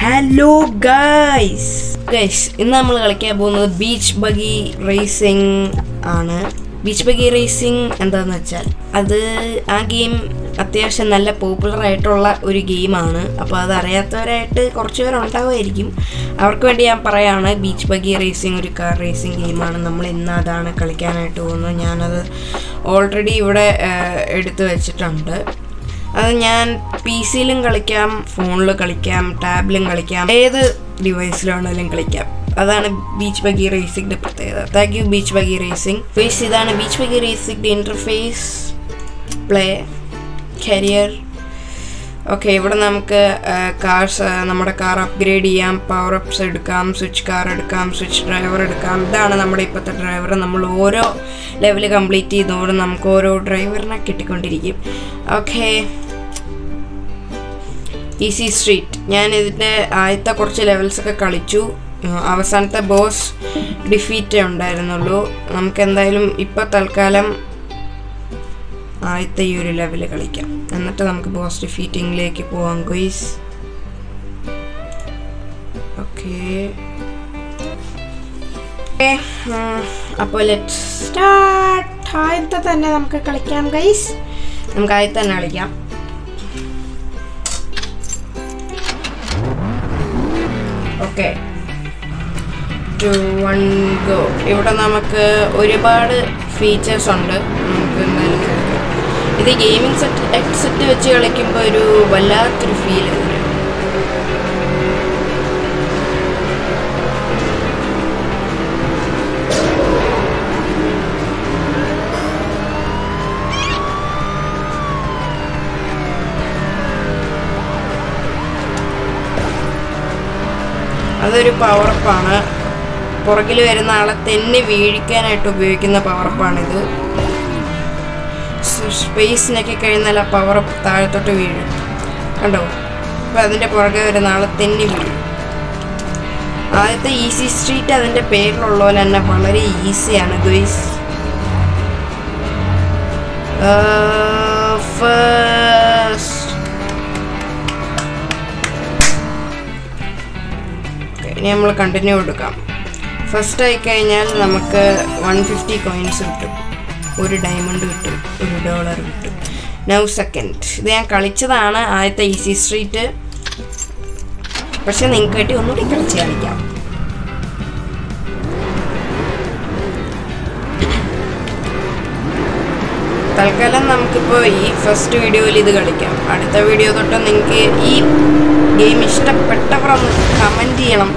Hello guys guys ഇന്ന് നമ്മൾ കളിക്കാൻ പോകുന്നത് ബീച്ച് ബഗി റേസിംഗ് ആണ് ബീച്ച് ബഗി റേസിംഗ് എന്താന്ന് വെച്ചാൽ അത് ആ ഗെയിം അത്യാവശ്യം നല്ല പോപ്പുലർ ആയിട്ടുള്ള ഒരു ഗെയിമാണ് അപ്പോൾ അത് അറിയാത്തവരായിട്ട് കുറച്ച് പേരുണ്ടാവുമായിരിക്കും അവർക്ക് വേണ്ടി ഞാൻ പറയാണ് ബീച്ച് ബഗി റേസിംഗ് ഒരു കാർ റേസിംഗ് ഗെയിമാണ് നമ്മൾ ഇന്ന് അതാണ് കളിക്കാനായിട്ട് പോകുന്നത് ഞാനത് ഓൾറെഡി ഇവിടെ ആ, എടുത്തു വെച്ചിട്ടുണ്ട് അത് ഞാൻ പി സിയിലും കളിക്കാം ഫോണിൽ കളിക്കാം ടാബിലും കളിക്കാം ഏത് ഡിവൈസിലാണെങ്കിലും കളിക്കാം അതാണ് ബീച്ച് ബഗി റേസിംഗിന്റെ പ്രത്യേകത thank you beach buggy racing face ഇതാണ് ബീച്ച് ബഗി റേസിംഗിന്റെ ഇന്റർഫേസ് പ്ലേ കരിയർ ഓക്കെ ഇവിടെ നമുക്ക് കാർസ് നമ്മുടെ കാർ അപ്ഗ്രേഡ് ചെയ്യാം പവർ അപ്സ് എടുക്കാം സ്വിച്ച് കാർ എടുക്കാം സ്വിച്ച് ഡ്രൈവർ എടുക്കാം ഇതാണ് നമ്മുടെ ഇപ്പോഴത്തെ ഡ്രൈവർ നമ്മൾ ഓരോ ലെവൽ കംപ്ലീറ്റ് ചെയ്യുന്നതോടെ നമുക്ക് ഓരോ ഡ്രൈവറിനെ കിട്ടിക്കൊണ്ടിരിക്കും ഓക്കെ ഈസി സ്ട്രീറ്റ് ഞാൻ ഇതിൻ്റെ ആദ്യത്തെ കുറച്ച് ലെവൽസ് ഒക്കെ കളിച്ചു ഉം, അവസാനത്തെ ബോസ് ഡിഫീറ്റേ ഉണ്ടായിരുന്നുള്ളൂ നമുക്ക് എന്തായാലും ഇപ്പോൾ തൽക്കാലം ആദ്യത്തെ ഈ ഒരു ലെവൽ കളിക്കാം എന്നിട്ട് നമുക്ക് ബോസ് ഡിഫീറ്റിംഗിലേക്ക് പോവാം ഗുയിസ് ഓക്കെ അപ്പോൾ ലെറ്റ് സ്റ്റാർട്ട് ആദ്യത്തെ തന്നെ നമുക്ക് കളിക്കാം ഗൈസ് നമുക്ക് ആദ്യത്തെ തന്നെ കളിക്കാം ഓക്കെ ടു വൺ ഗോ ഇവിടെ നമുക്ക് ഒരുപാട് ഫീച്ചേഴ്സ് ഉണ്ട് നമുക്ക് എന്തായാലും കളിക്കാം. ഇത് ഗെയിമിംഗ് സെറ്റ് ഹെഡ്സെറ്റ് വെച്ച് കളിക്കുമ്പോൾ ഒരു വല്ലാത്തൊരു ഫീൽ വരും അതൊരു പവറപ്പാണ് പുറകിൽ വരുന്ന ആളെ തെന്നി വീഴിക്കാനായിട്ട് ഉപയോഗിക്കുന്ന പവറപ്പാണിത് സ്പേസിനൊക്കെ കഴിഞ്ഞാൽ ആ പവറപ്പ് താഴത്തോട്ട് വീഴും കണ്ടോ അപ്പോൾ അതിൻ്റെ പുറകെ വരുന്ന ആളെ തെന്നി വീഴും ആദ്യത്തെ ഈസി സ്ട്രീറ്റ് അതിൻ്റെ പേരിലുള്ള പോലെ തന്നെ വളരെ ഈസിയാണ് ഗുയിസ് ഫസ്റ്റ് ഓക്കെ ഇനി നമ്മൾ കണ്ടിന്യൂ കൊടുക്കാം ഫസ്റ്റ് ആയി കഴിഞ്ഞാൽ നമുക്ക് വൺ ഫിഫ്റ്റി കോയിൻസ് കിട്ടും ഒരു ഡയമണ്ട് കിട്ടും ഒരു ഡോളർ കിട്ടും നൗ സെക്കൻഡ് ഇത് ഞാൻ കളിച്ചതാണ് ആദ്യത്തെ ഈസി സ്ട്രീറ്റ് പക്ഷെ നിങ്ങൾക്ക് വേണ്ടി ഒന്നുകൂടി കളിച്ച് കളിക്കാം തൽക്കാലം നമുക്കിപ്പോൾ ഈ ഫസ്റ്റ് വീഡിയോയിൽ ഇത് കളിക്കാം അടുത്ത വീഡിയോ തൊട്ട് നിങ്ങൾക്ക് ഈ ഗെയിം ഇഷ്ടപ്പെട്ടവർ ഒന്ന് കമൻറ്റ് ചെയ്യണം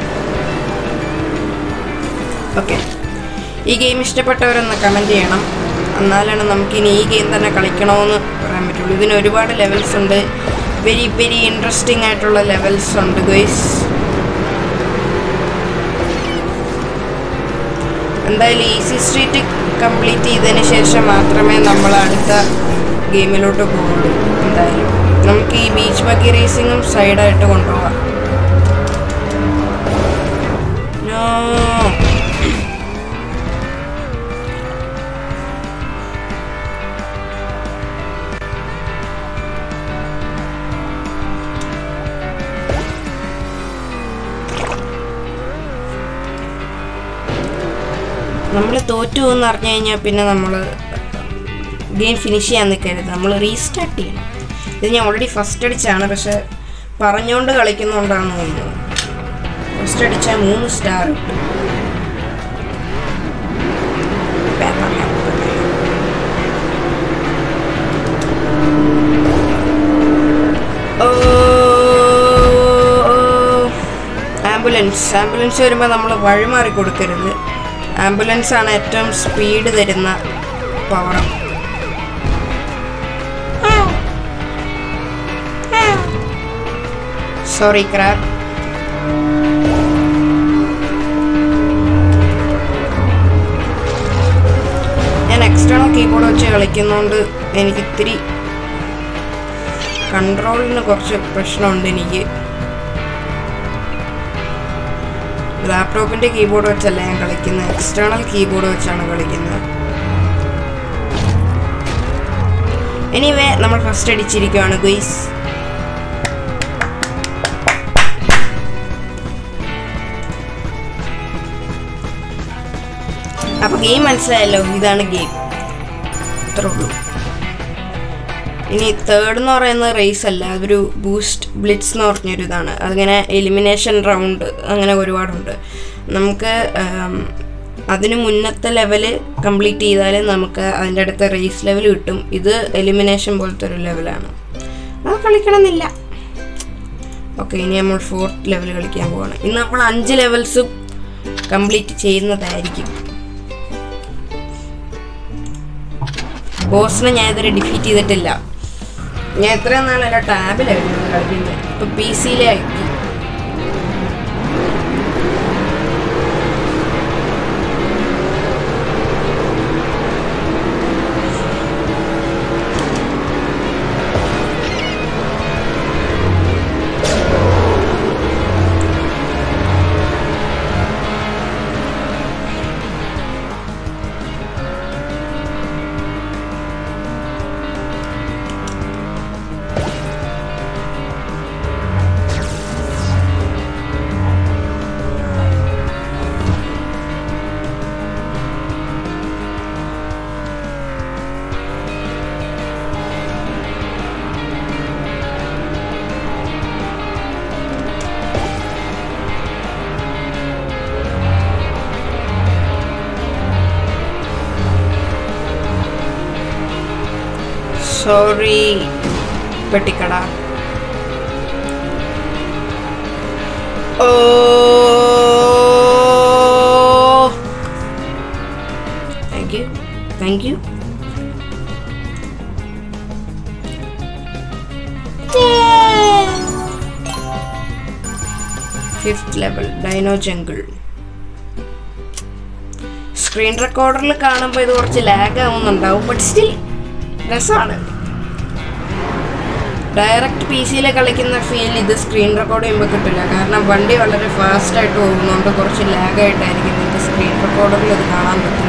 ഓക്കെ ഈ ഗെയിം ഇഷ്ടപ്പെട്ടവരൊന്ന് കമൻറ്റ് ചെയ്യണം എന്നാലാണ് നമുക്കിനി ഈ ഗെയിം തന്നെ കളിക്കണമെന്ന് പറയാൻ പറ്റുള്ളൂ ഇതിന് ഒരുപാട് ലെവൽസ് ഉണ്ട് വെരി വെരി ഇൻട്രസ്റ്റിംഗ് ആയിട്ടുള്ള ലെവൽസ് ഉണ്ട് ഗൈസ് എന്തായാലും ഈസി സ്ട്രീറ്റ് കംപ്ലീറ്റ് ചെയ്തതിന് ശേഷം മാത്രമേ നമ്മൾ അടുത്ത ഗെയിമിലോട്ട് പോകുള്ളൂ എന്തായാലും നമുക്ക് ഈ ബീച്ച് ബക്കി റേസിങ്ങും സൈഡായിട്ട് കൊണ്ടുപോകാം No. നമ്മൾ തോറ്റു എന്ന് അറിഞ്ഞു കഴിഞ്ഞാൽ പിന്നെ നമ്മൾ ഗെയിം ഫിനിഷ് ചെയ്യാൻ നിൽക്കരുത് നമ്മൾ റീസ്റ്റാർട്ട് ചെയ്യണം ഇത് ഞാൻ ഓൾറെഡി ഫസ്റ്റ് അടിച്ചാണ് പക്ഷെ പറഞ്ഞുകൊണ്ട് കളിക്കുന്നതുകൊണ്ടാണെന്ന് തോന്നുന്നത് ഫസ്റ്റ് അടിച്ചാൽ മൂന്ന് സ്റ്റാർ കിട്ടും പേപ്പർ ആംബുലൻസ് ആംബുലൻസ് വരുമ്പോൾ നമ്മൾ വഴിമാറി കൊടുക്കരുത് ആംബുലൻസ് ആണ് ഏറ്റവും സ്പീഡ് തരുന്ന പവർ സോറി ക്രാബ് ഞാൻ എക്സ്റ്റേണൽ കീബോർഡ് വെച്ച് കളിക്കുന്നതുകൊണ്ട് എനിക്ക് ഇത്തിരി കൺട്രോളിന് കുറച്ച് പ്രശ്നമുണ്ട് എനിക്ക് ലാപ്ടോപ്പിന്റെ കീബോർഡ് വെച്ചല്ല ഞാൻ കളിക്കുന്നത് എക്സ്റ്റേണൽ കീബോർഡ് വെച്ചാണ് കളിക്കുന്നത് എനിവേ നമ്മൾ ഫസ്റ്റ് അടിച്ചിരിക്കുകയാണ് ഗുയിസ് അപ്പൊ ഗെയിം മനസ്സിലായല്ലോ ഇതാണ് ഗെയിം അത്രേ ഉള്ളൂ ഇനി തേർഡ് എന്ന് പറയുന്നത് റേസ് അല്ല അതൊരു ബൂസ്റ്റ് ബ്ലിറ്റ്സ് എന്ന് പറഞ്ഞൊരു ഇതാണ് അതിങ്ങനെ എലിമിനേഷൻ റൗണ്ട് അങ്ങനെ ഒരുപാടുണ്ട് നമുക്ക് ആം, അതിന് മുന്നത്തെ ലെവല് കംപ്ലീറ്റ് ചെയ്താൽ നമുക്ക് അതിൻ്റെ അടുത്ത റേസ് ലെവൽ കിട്ടും ഇത് എലിമിനേഷൻ പോലത്തെ ഒരു ലെവലാണ് അത് കളിക്കണമെന്നില്ല ഓക്കെ ഇനി നമ്മൾ ഫോർത്ത് ലെവൽ കളിക്കാൻ പോവാണ് ഇന്ന് നമ്മൾ അഞ്ച് ലെവൽസും കംപ്ലീറ്റ് ചെയ്യുന്നതായിരിക്കും ബോസിനെ ഞാൻ ഇതുവരെ ഡിഫീറ്റ് ചെയ്തിട്ടില്ല ഞാൻ എത്രയും നാളല്ല ടാബിലായിരുന്നു കളിക്കുന്നത് ഇപ്പൊ പി സിയിലെ ആക്കി സോറി പെട്ടിക്കട ഓ thank you thank you fifth level dino jungle screen റെക്കോർഡറിൽ കാണുമ്പോൾ ഇത് കുറച്ച് ലാഗ് ആവുന്നുണ്ടാവും ബട്ട് സ്റ്റിൽ രസമാണ് ഡയറക്റ്റ് പി സിയിൽ കളിക്കുന്ന ഫീൽ ഇത് സ്ക്രീൻ റെക്കോർഡ് ചെയ്യുമ്പോൾ കിട്ടില്ല കാരണം വണ്ടി വളരെ ഫാസ്റ്റ് ആയിട്ട് പോകുന്നതുകൊണ്ട് കുറച്ച് ലാഗ് ആയിട്ടായിരിക്കും നിങ്ങൾക്ക് സ്ക്രീൻ റെക്കോർഡറിൽ ഇത് കാണാൻ പറ്റുന്നത്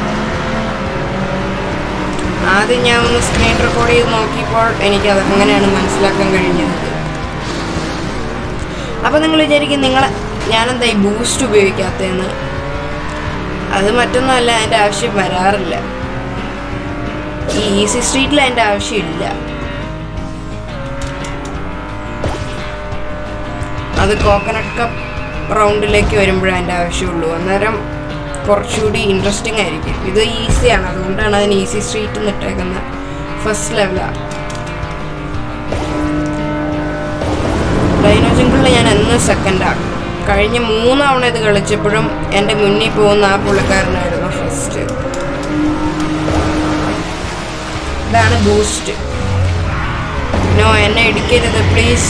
ആദ്യം ഞാൻ ഒന്ന് സ്ക്രീൻ റെക്കോർഡ് ചെയ്ത് നോക്കിയപ്പോൾ എനിക്ക് അത് അങ്ങനെയാണ് മനസ്സിലാക്കാൻ കഴിഞ്ഞത് അപ്പോൾ നിങ്ങൾ വിചാരിക്കും നിങ്ങളെ ഞാനെന്താ ഈ ബൂസ്റ്റ് ഉപയോഗിക്കാത്തതെന്ന് അത് മറ്റൊന്നുമല്ല അതിൻ്റെ ആവശ്യം വരാറില്ല ഈ ഈസി സ്ട്രീറ്റിൽ അതിൻ്റെ ആവശ്യമില്ല അത് കോക്കനട്ട് കപ്പ് റൗണ്ടിലേക്ക് വരുമ്പോഴേ അതിൻ്റെ ആവശ്യമുള്ളൂ അന്നേരം കുറച്ചുകൂടി ഇൻട്രസ്റ്റിംഗ് ആയിരിക്കും ഇത് ഈസിയാണ് അതുകൊണ്ടാണ് അതിന് ഈസി സ്ട്രീറ്റ് എന്ന് ഇട്ടേക്കുന്നത് ഫസ്റ്റ് ലെവലാണ് ഡൈനോ ജംഗിളിൽ ഞാൻ എന്ന് സെക്കൻഡാണ് കഴിഞ്ഞ മൂന്ന് തവണ ഇത് കളിച്ചപ്പോഴും എൻ്റെ മുന്നിൽ പോകുന്ന ആ പുള്ളിക്കാരനായിരുന്നു ഫസ്റ്റ് ഇതാണ് ബൂസ്റ്റ് നോ എന്നെ ഇടിക്കരുത് പ്ലീസ്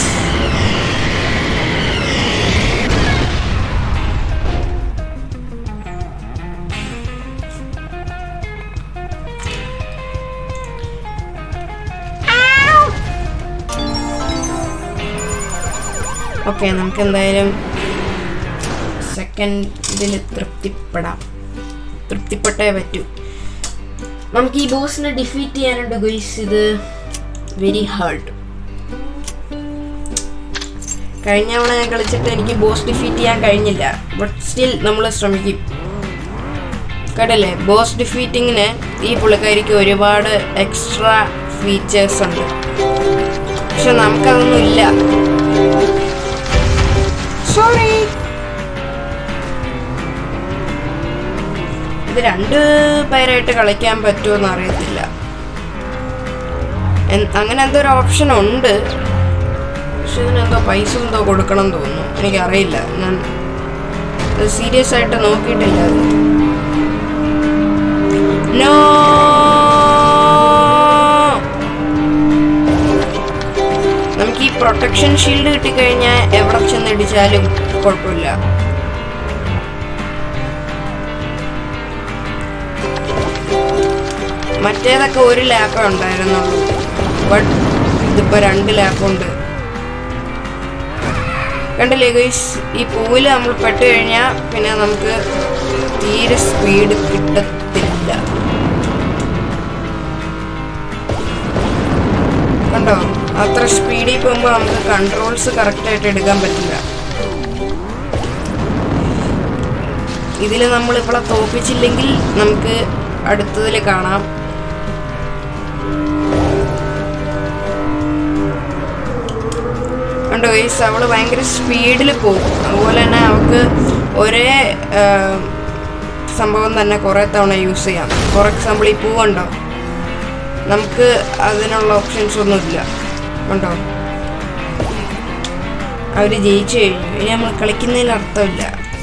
ഓക്കെ നമുക്ക് എന്തായാലും സെക്കൻഡിൽ തൃപ്തിപ്പെടാം തൃപ്തിപ്പെട്ടേ പറ്റൂ നമുക്ക് ഈ ബോസിനെ ഡിഫീറ്റ് ചെയ്യാനുണ്ട് ഗുയിസ് ഇത് വെരി ഹാർഡ് കഴിഞ്ഞ തവണ ഞാൻ കളിച്ചിട്ട് എനിക്ക് ബോസ് ഡിഫീറ്റ് ചെയ്യാൻ കഴിഞ്ഞില്ല ബട്ട് സ്റ്റിൽ നമ്മൾ ശ്രമിക്കും കേട്ടല്ലേ ബോസ് ഡിഫീറ്റിങ്ങിന് ഈ പുള്ളിക്കാരിക്ക് ഒരുപാട് എക്സ്ട്രാ ഫീച്ചേഴ്സ് ഉണ്ട് പക്ഷെ നമുക്കതൊന്നും ഇല്ല സോറി ഇത് രണ്ട് പേരായിട്ട് കളിക്കാൻ പറ്റുമോ അറിയത്തില്ല എൻ- അങ്ങനെ എന്തോ ഒരു ഓപ്ഷൻ ഉണ്ട് പക്ഷെ ഇതിനെന്തോ പൈസ എന്തോ കൊടുക്കണം എന്ന് തോന്നുന്നു എനിക്കറിയില്ല ഞാൻ സീരിയസ് ആയിട്ട് നോക്കിയിട്ടില്ല അത് നോ നമുക്ക് ഈ പ്രൊട്ടക്ഷൻ ഷീൽഡ് കിട്ടിക്കഴിഞ്ഞാൽ എവിടെ ചെന്ന് ഇടിച്ചാലും കുഴപ്പമില്ല മറ്റേതൊക്കെ ഒരു ലാപ്പേ ഉണ്ടായിരുന്നുള്ളൂ ബട്ട് ഇതിപ്പോ രണ്ട് ലാപ്പുണ്ട് കണ്ടില്ലേ ഗൈസ് ഈ പൂവിൽ നമ്മൾ പെട്ട് കഴിഞ്ഞാൽ പിന്നെ നമുക്ക് തീരെ സ്പീഡ് കിട്ടത്തില്ല കണ്ടോ അത്ര സ്പീഡിൽ പോകുമ്പോൾ നമുക്ക് കൺട്രോൾസ് കറക്റ്റായിട്ട് എടുക്കാൻ പറ്റില്ല ഇതിൽ നമ്മൾ ഇപ്പോൾ തോപ്പിച്ചില്ലെങ്കിൽ നമുക്ക് അടുത്തതിൽ കാണാം കണ്ടോ ഗൈസ് അവൾ ഭയങ്കര സ്പീഡിൽ പോകും അതുപോലെ തന്നെ അവൾക്ക് ഒരേ ആ, സംഭവം തന്നെ കുറേ തവണ യൂസ് ചെയ്യാം ഫോർ എക്സാമ്പിൾ ഈ പൂവുണ്ടോ നമുക്ക് അതിനുള്ള ഓപ്ഷൻസ് ഒന്നുമില്ല ഉണ്ടോ അവർ ജയിച്ചു കഴിഞ്ഞു ഇനി നമ്മൾ കളിക്കുന്നതിൽ അർത്ഥമില്ല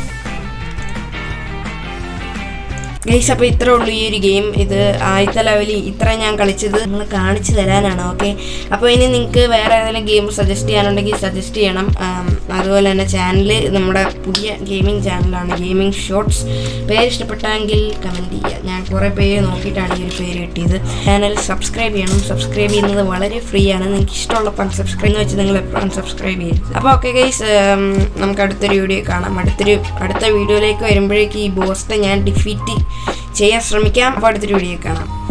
ഗൈസ് അപ്പോൾ ഇത്രേ ഉള്ളൂ ഈ ഒരു ഗെയിം ഇത് ആദ്യത്തെ ലെവലിൽ ഇത്ര ഞാൻ കളിച്ചത് നിങ്ങൾ കാണിച്ചു തരാനാണ് ഓക്കെ അപ്പോൾ ഇനി നിങ്ങൾക്ക് വേറെ ഏതെങ്കിലും ഗെയിം സജസ്റ്റ് ചെയ്യാനുണ്ടെങ്കിൽ സജസ്റ്റ് ചെയ്യണം ആം, അതുപോലെ തന്നെ ചാനൽ നമ്മുടെ പുതിയ ഗെയിമിംഗ് ചാനലാണ് ഗെയിമിംഗ് ഷോർട്സ് പേര് ഇഷ്ടപ്പെട്ടെങ്കിൽ കമൻറ്റ് ചെയ്യുക ഞാൻ കുറേ പേര് നോക്കിയിട്ടാണ് ഈ ഒരു പേര് കിട്ടിയത് ചാനൽ സബ്സ്ക്രൈബ് ചെയ്യണം സബ്സ്ക്രൈബ് ചെയ്യുന്നത് വളരെ ഫ്രീ ആണ് നിങ്ങൾക്ക് ഇഷ്ടമുള്ളപ്പോൾ സബ്സ്ക്രൈബ് എന്ന് വെച്ച് നിങ്ങൾ എപ്പോഴും സബ്സ്ക്രൈബ് ചെയ്യും അപ്പോൾ ഓക്കെ ഗൈസ് നമുക്ക് അടുത്തൊരു വീഡിയോ കാണാം അടുത്തൊരു അടുത്ത വീഡിയോയിലേക്ക് വരുമ്പോഴേക്ക് ഈ ബോസിനെ ഞാൻ ഡിഫീറ്റ് ചെയ്യാൻ ശ്രമിക്കാം അപ്പോൾ അടുത്തൊരു വീഡിയോ കാണാം